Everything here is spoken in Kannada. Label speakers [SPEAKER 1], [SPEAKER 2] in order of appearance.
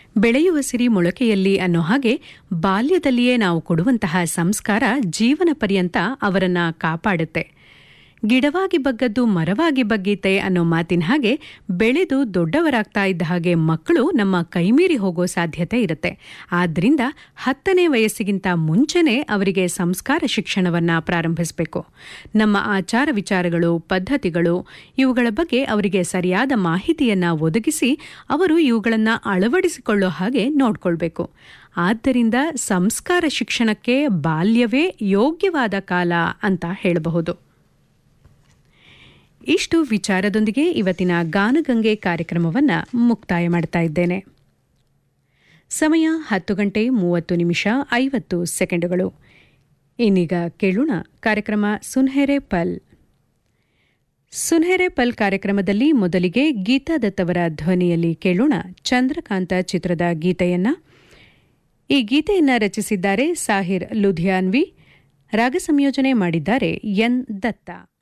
[SPEAKER 1] ಬೆಳೆಯುವ ಸಿರಿ ಮೊಳಕೆಯಲ್ಲಿ ಅನ್ನೋ ಹಾಗೆ ಬಾಲ್ಯದಲ್ಲಿಯೇ ನಾವು ಕೊಡುವಂತಹ ಸಂಸ್ಕಾರ ಜೀವನ ಪರ್ಯಂತ ಅವರನ್ನ ಕಾಪಾಡುತ್ತೆ ಗಿಡವಾಗಿ ಬಗ್ಗದ್ದು ಮರವಾಗಿ ಬಗ್ಗೀತೆ ಅನ್ನೋ ಮಾತಿನ ಹಾಗೆ ಬೆಳೆದು ದೊಡ್ಡವರಾಗ್ತಾ ಇದ್ದ ಹಾಗೆ ಮಕ್ಕಳು ನಮ್ಮ ಕೈಮೀರಿ ಹೋಗೋ ಸಾಧ್ಯತೆ ಇರುತ್ತೆ ಆದ್ರಿಂದ ಹತ್ತನೇ ವಯಸ್ಸಿಗಿಂತ ಮುಂಚೆನೇ ಅವರಿಗೆ ಸಂಸ್ಕಾರ ಶಿಕ್ಷಣವನ್ನ ಪ್ರಾರಂಭಿಸಬೇಕು ನಮ್ಮ ಆಚಾರ ವಿಚಾರಗಳು ಪದ್ಧತಿಗಳು ಇವುಗಳ ಬಗ್ಗೆ ಅವರಿಗೆ ಸರಿಯಾದ ಮಾಹಿತಿಯನ್ನ ಒದಗಿಸಿ ಅವರು ಇವುಗಳನ್ನು ಅಳವಡಿಸಿಕೊಳ್ಳೋ ಹಾಗೆ ನೋಡ್ಕೊಳ್ಬೇಕು ಆದ್ದರಿಂದ ಸಂಸ್ಕಾರ ಶಿಕ್ಷಣಕ್ಕೆ ಬಾಲ್ಯವೇ ಯೋಗ್ಯವಾದ ಕಾಲ ಅಂತ ಹೇಳಬಹುದು ಇಷ್ಟು ವಿಚಾರದೊಂದಿಗೆ ಇವತ್ತಿನ ಗಾನಗಂಗೆ ಕಾರ್ಯಕ್ರಮವನ್ನು ಮುಕ್ತಾಯ ಮಾಡ್ತಾ ಇದ್ದೇನೆ ಸಮಯ ಹತ್ತು ಗಂಟೆ ಮೂವತ್ತು ನಿಮಿಷ ಐವತ್ತು ಸೆಕೆಂಡುಗಳು ಇನ್ನೀಗ ಕೇಳೋಣ ಕಾರ್ಯಕ್ರಮ ಸುನ್ಹೆರೆ ಪಲ್ ಸುನ್ಹೆರೆ ಪಲ್ ಕಾರ್ಯಕ್ರಮದಲ್ಲಿ ಮೊದಲಿಗೆ ಗೀತಾ ದತ್ತವರ ಧ್ವನಿಯಲ್ಲಿ ಕೇಳೋಣ ಚಂದ್ರಕಾಂತ ಚಿತ್ರದ ಗೀತೆಯನ್ನ ಈ ಗೀತೆಯನ್ನ ರಚಿಸಿದ್ದಾರೆ ಸಾಹಿರ್ ಲುಧಿಯಾನ್ವಿ ರಾಗ ಸಂಯೋಜನೆ ಮಾಡಿದ್ದಾರೆ ಎನ್ ದತ್ತ